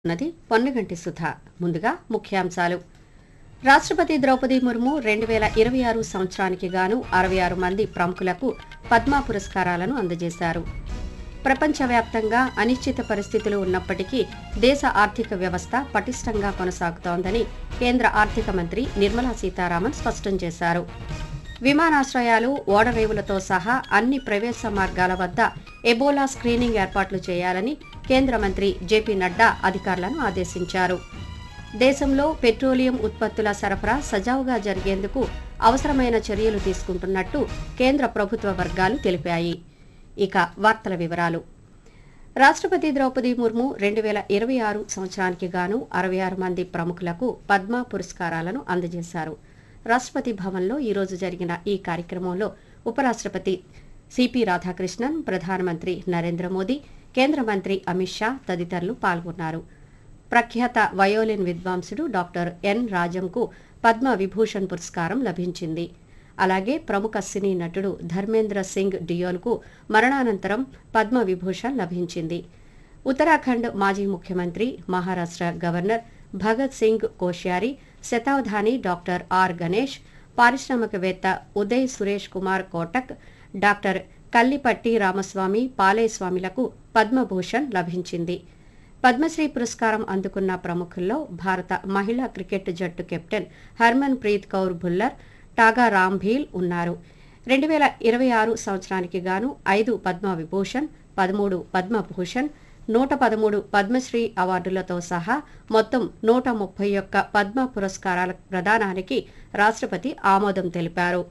ఉన్నది పొన్నగంటి సుధ ముందుగా ముఖ్యాంశాలు రాష్ట్రపతి ద్రౌపది ముర్ము రెండు వేల ఇరవై ఆరు సంవత్సరానికి గాను అరవై ఆరు మంది ప్రముఖులకు పద్మ పురస్కారాలను అందజేశారు ప్రపంచవ్యాప్తంగా అనిశ్చిత పరిస్థితులు ఉన్నప్పటికీ దేశ ఆర్థిక వ్యవస్థ పటిష్టంగా కొనసాగుతోందని కేంద్ర ఆర్థిక మంత్రి నిర్మలా సీతారామన్ స్పష్టం చేశారు విమానాశ్రయాలు ఓడరేవులతో సహా అన్ని ప్రవేశ మార్గాల వద్ద ఎబోలా స్క్రీనింగ్ ఏర్పాట్లు చేయాలని కేంద్ర మంత్రి జేపీ నడ్డా అధికారులను ఆదేశించారు దేశంలో పెట్రోలియం ఉత్పత్తుల సరఫరా సజావుగా జరిగేందుకు అవసరమైన చర్యలు తీసుకుంటున్నట్టు కేంద్ర ప్రభుత్వ వర్గాలు తెలిపాయి ఇక వార్తల వివరాలు రాష్ట్రపతి ద్రౌపది ముర్ము రెండు వేల ఇరవై ఆరు సంవత్సరానికి గాను అరవై ఆరు మంది ప్రముఖులకు పద్మ పురస్కారాలను అందజేశారు రాష్ట్రపతి భవన్లో ఈరోజు జరిగిన ఈ కార్యక్రమంలో ఉపరాష్ట్రపతి సిపి రాధాకృష్ణన్ ప్రధానమంత్రి నరేంద్ర మోదీ కేంద్ర మంత్రి అమిత్ షా తదితరులు పాల్గొన్నారు ప్రఖ్యాత వయోలిన్ విద్వాంసుడు డాక్టర్ ఎన్ రాజంకు పద్మ విభూషణ్ పురస్కారం లభించింది అలాగే ప్రముఖ సినీ నటుడు ధర్మేంద్ర సింగ్ డియోల్కు మరణానంతరం పద్మ విభూషణ్ లభించింది ఉత్తరాఖండ్ మాజీ ముఖ్యమంత్రి మహారాష్ట్ర గవర్నర్ భగత్ సింగ్ కోశ్యారి శతావధాని డాక్టర్ ఆర్ గణేష్ పారిశ్రామికవేత్త ఉదయ్ సురేష్ కుమార్ కోటక్ డాక్టర్ కల్లిపట్టి రామస్వామి పాలేస్వామిలకు పద్మభూషణ్ లభించింది పద్మశ్రీ పురస్కారం అందుకున్న ప్రముఖుల్లో భారత మహిళా క్రికెట్ జట్టు కెప్టెన్ హర్మన్ ప్రీత్ కౌర్ భుల్లర్ టాగా రాంభీల్ ఉన్నారు రెండు వేల ఇరవై ఆరు సంవత్సరానికి గాను ఐదు పద్మ విభూషణ్ పదమూడు పద్మభూషణ్ నూట పదమూడు పద్మశ్రీ అవార్డులతో సహా మొత్తం నూట ముప్పై ఒక్క పద్మ పురస్కారాల ప్రదానానికి రాష్ట్రపతి ఆమోదం తెలిపారు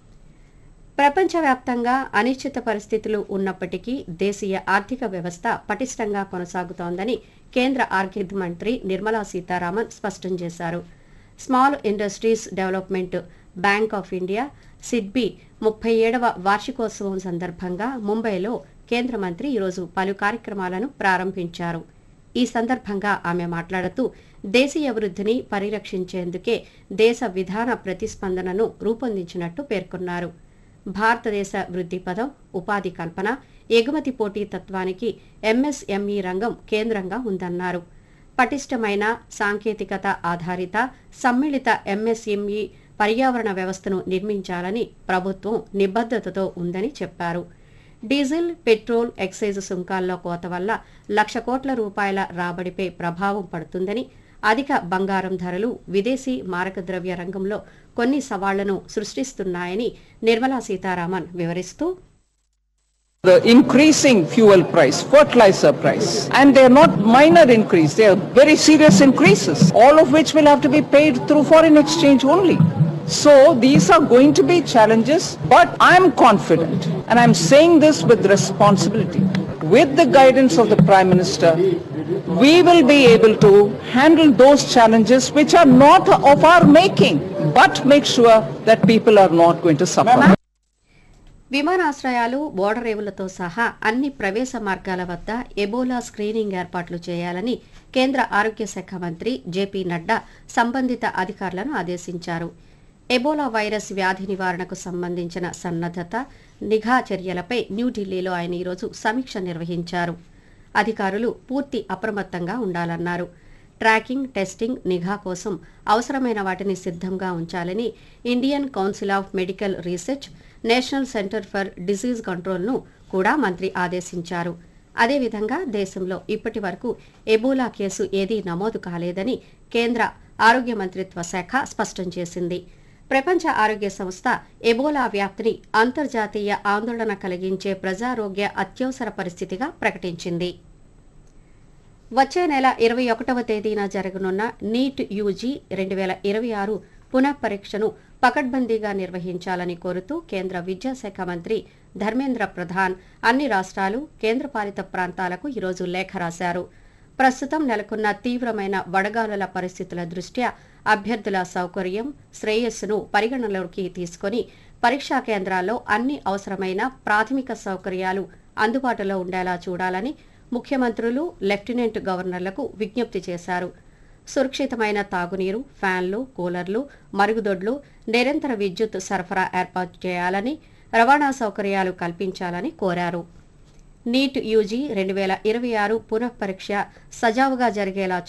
ప్రపంచవ్యాప్తంగా అనిశ్చిత పరిస్థితులు ఉన్నప్పటికీ దేశీయ ఆర్థిక వ్యవస్థ పటిష్టంగా కొనసాగుతోందని కేంద్ర ఆర్థిక మంత్రి నిర్మలా సీతారామన్ స్పష్టం చేశారు small industries development bank of India SIDBI ముప్పై ఏడవ వార్షికోత్సవం సందర్భంగా ముంబైలో కేంద్ర మంత్రి ఈరోజు పలు కార్యక్రమాలను ప్రారంభించారు ఈ సందర్భంగా ఆమె మాట్లాడుతూ దేశీయ వృద్ధిని పరిరక్షించేందుకే దేశ విధాన ప్రతిస్పందనను రూపొందించినట్టు పేర్కొన్నారు భారతదేశ వృద్ధి పదం ఉపాధి కల్పన ఎగుమతి పోటీ తత్వానికి ఎంఎస్ఎంఈ రంగం కేంద్రంగా ఉందన్నారు పటిష్టమైన సాంకేతికత ఆధారిత సమ్మిళిత ఎంఎస్ఎంఈ పర్యావరణ వ్యవస్థను నిర్మించాలని ప్రభుత్వం నిబద్ధతతో ఉందని చెప్పారు డీజిల్ పెట్రోల్ ఎక్సైజ్ సుంకాల్లో కోత వల్ల లక్ష కోట్ల రూపాయల రాబడిపై ప్రభావం పడుతుందని అధిక బంగారం ధరలు విదేశీ మారకద్రవ్య రంగంలో కొన్ని సవాళ్లను సృష్టిస్తున్నాయని నిర్మలా సీతారామన్ వివరిస్తూ the increasing fuel price, fertilizer price, and they are not minor increase, they are very serious increases, all of which will have to be paid through foreign exchange only. So these are going to be challenges, but I'm confident, and I'm saying this with responsibility, with the guidance of the Prime Minister, we will be able to handle those challenges which are not of our making, but make sure that people are not going to suffer. విమానాశ్రయాలు ఓడరేవులతో సహా అన్ని ప్రవేశ మార్గాల వద్ద Ebola screening ఏర్పాట్లు చేయాలని కేంద్ర ఆరోగ్య శాఖ మంత్రి జేపీ నడ్డా సంబంధిత అధికారులను ఆదేశించారు ఎబోలా వైరస్ వ్యాధి నివారణకు సంబంధించిన సన్నద్ధత నిఘా చర్యలపై న్యూఢిల్లీలో ఆయన ఈరోజు సమీక్ష నిర్వహించారు అధికారులు పూర్తి అప్రమత్తంగా ఉండాలన్నారు ట్రాకింగ్ టెస్టింగ్ నిఘా కోసం అవసరమైన వాటిని సిద్ధంగా ఉంచాలని Indian council of medical research national centre for disease కంట్రోల్ను కూడా మంత్రి ఆదేశించారు అదేవిధంగా దేశంలో ఇప్పటి వరకు ఎబోలా కేసు ఏదీ నమోదు కాలేదని కేంద్ర ఆరోగ్య మంత్రిత్వ శాఖ స్పష్టం చేసింది ప్రపంచ ఆరోగ్య సంస్థ ఎబోలా వ్యాప్తిని అంతర్జాతీయ ఆందోళన కలిగించే ప్రజారోగ్య అత్యవసర పరిస్థితిగా ప్రకటించింది వచ్చే నెల ఇరవై ఒకటవ తేదీన జరగనున్న నీట్ యూజీ రెండు వేల ఇరవై ఆరు పునః పరీక్షను పకడ్బందీగా నిర్వహించాలని కోరుతూ కేంద్ర విద్యాశాఖ మంత్రి ధర్మేంద్ర ప్రధాన్ అన్ని రాష్ట్రాలు కేంద్రపాలిత ప్రాంతాలకు ఈరోజు లేఖ రాశారు ప్రస్తుతం నెలకొన్న తీవ్రమైన వడగాలుల పరిస్థితుల దృష్ట్యా అభ్యర్థుల సౌకర్యం శ్రేయస్సును పరిగణనలోకి తీసుకొని పరీక్షా కేంద్రాల్లో అన్ని అవసరమైన ప్రాథమిక సౌకర్యాలు అందుబాటులో ఉండేలా చూడాలని ముఖ్యమంత్రులు లెఫ్టినెంట్ గవర్నర్లకు విజ్ఞప్తి చేశారు సురక్షితమైన తాగునీరు ఫ్యాన్లు కూలర్లు మరుగుదొడ్లు నిరంతర విద్యుత్ సరఫరా ఏర్పాటు చేయాలని రవాణా సౌకర్యాలు కల్పించాలని కోరారు నీట్ యూజీ రెండు వేల ఇరవై ఆరు పునఃపరీక్ష సజావుగా జరిగేలా